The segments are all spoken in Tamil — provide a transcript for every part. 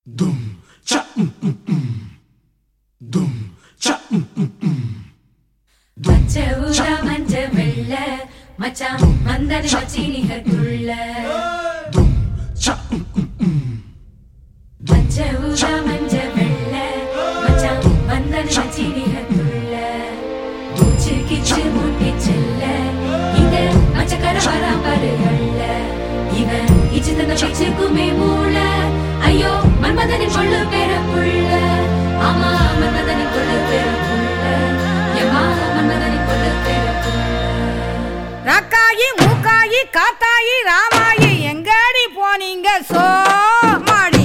Dum cha mm mm mm. Dum cha mm mm mm. Dum பச்சை ஊதா மஞ்ச வெள்ள மச்சான் வந்தது மச்சீனிகத்துள்ள dum cha mm mm mm. பச்சை ஊதா மஞ்ச வெள்ள மச்சான் வந்தது மச்சீனிகத்துள்ள மூச்சு கிச்சு மூட்டி செல்ல இங்க மச்சக்கர வராம்பருகள்ல இவன் இச்சு தந்த பிச்சுக்குமே மூள ஐயோ மன்மதனின் கொள்ளு பெற புள்ள ஆமா மன்மதனின் கொள்ளு பெற புள்ள எம்மா மன்மதனின் கொள்ளு பெற புள்ள ரக்காயி மூக்காயி காத்தாயி ராமாயி எங்கடி போனீங்க சோமாடி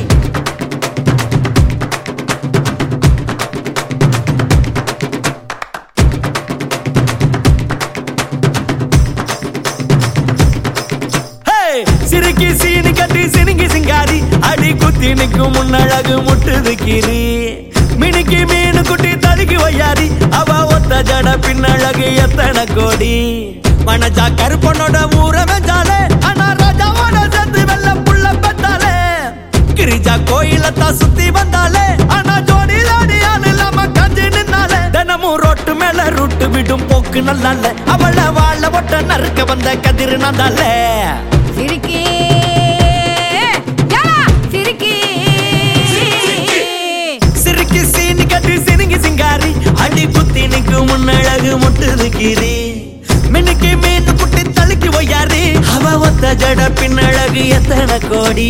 ஹே! சிரிக்கி சீனி கட்டி சினுங்கி சிங்காரி அடி குத்தி நிற்கும் முன்னழகு முட்டுது கீரி மினுக்கி மீனு குட்டி தடுக்கி வையாரி அவ ஒத்த ஜட பின்னழகு எத்தனை கோடி மனஜா கருப்பனோட ஊர வெஞ்சாலே ஆனா ராஜாவோட சேர்த்து வெள்ள புள்ள பெத்தாலே கிரிஜா கோயிலத்தான் சுத்தி வந்தாலே ஆனா ஜோடி ஜோடி ஆள் இல்லாம கஞ்சி நின்னாலே தினமும் ரோட்டு மேல ரூட்டு விடும் போக்கு நல்லால அவள வாழ ஒட்ட நறுக்க வந்த கதிர் நந்தாலே சிரிக்கி யா, சிரிக்கி சிரிக்கி சீனி கட்டி சினுங்கி சிங்காரி அடி குத்தி நிற்கும் முன்னழகு முட்டுது கீரி மினுக்கி மீன் குட்டி தழுக்கி ஒய்யாரி அவ ஒத்த ஜட பின்னழகு எத்தனை கோடி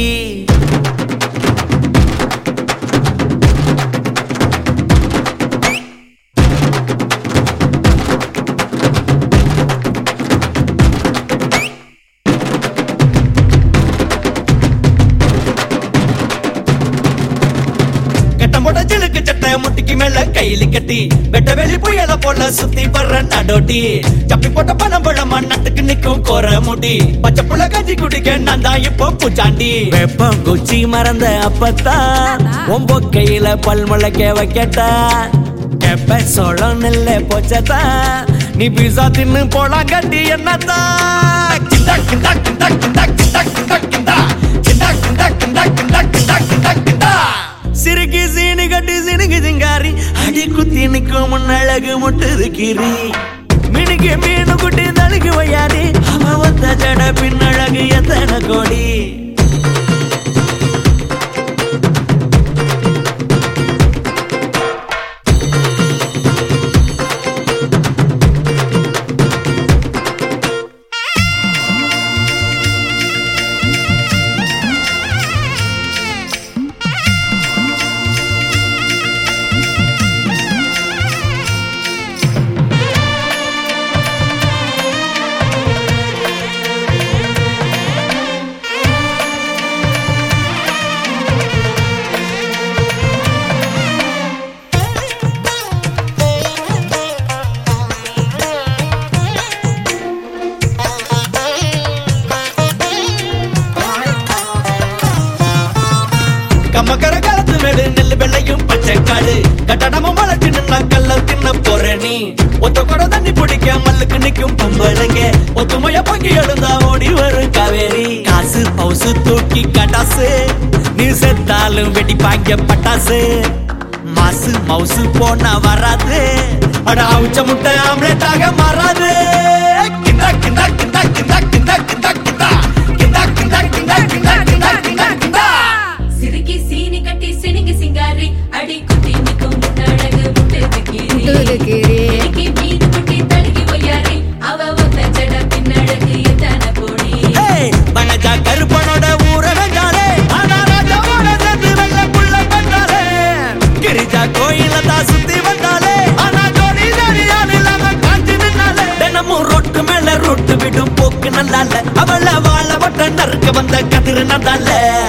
கட்டம் போட்ட ஜிலுக்கு சட்டை முட்டிக்கு மேல கையில கட்டி வெட்ட வெளி புயல போல சுத்தி வர்ற நடோட்டி சப்பி போட்ட பணம் பழமா நட்டுக்கு நிக்கும் கோர முடி பச்சை புள்ள கஞ்சி குடிக்க நான் தான் இப்போ பூச்சாண்டி வெப்பம் குச்சி மறந்த அப்பத்தான் ஒம்போ கையில பல் முளைக்க வைக்கட்டா கெப்ப சோளம் நெல்ல போச்சதா நீ பீசா தின்னு போலாம் கட்டி என்னத்தா கிண்டா கிண்டா கிண்டா கிண்டா கிண்டா கிண்டா கிண்டா கிண்டா கிண்டா கிண்டா கிண்டா கிண்டா கிண்டா கிண்டா சிறுகி சீனி கட்டி சினுக்கு சிங்காரி அடி குத்தி நிற்கும் முன்னழகு முட்டுது கீரி மினுக்கு மீனு குட்டி தழுக்கு வையாரி அவ ஒத்த ஜட பின்னழகு எத்தனை கோடி கம்மக்கர காலத்து மேடு நெல்லு வெள்ளையும் பச்சை காடு கட்டடமும் வளர்ச்சி நின்னா கல்ல தின்ன போற நீ ஒத்த கூட தண்ணி பிடிக்க மல்லுக்கு நிக்கும் பொம்பளைங்க ஒத்துமைய பங்கி எழுந்தா ஓடி வரும் காவேரி காசு பவுசு தூக்கி கட்டாசு நீ செத்தாலும் வெடிப்பாங்க பட்டாசு மாசு மவுசு போனா வராது அட அவுச்ச முட்டை ஆம்லெட்டாக மாறாது கிண்டா கிண்டா கிண்டா கிண்டா கிண்டா கிண்டா கிண்டா கிண்டா கிண்டா கிண்டா கிண்டா கிண்டா கிண்டா கிண்டா சிறுக்கி சீனி கட்டி சினுங்கி சிங்காரி அடி குத்தி நிற்கும் முன்னழகு முட்டுது கீரி முட்டுது கீரி. இன்னைக்கு மீன் குட்டி தழுகி ஒய்யாரி அவ ஒத்த ஜட பின்னழகு எத்தனை கோடி ஏய், வனஜா கருப்பனோட ஊர வெஞ்சாலே ஆனா ராஜாவோட சேர்த்து வெள்ள புள்ள பெற்றாலே கிரிஜா கோயில தான் சுத்தி வந்தாலே ஆனா ஜோடி ஜோடியால் இல்லாம காஞ்சி நின்னாலே தினமும் ரொட்டு மேல ரொட்டு விடும் போக்கு நல்லால அவள வாழ வட்ட நறுக்க வந்த கதிர் நந்தால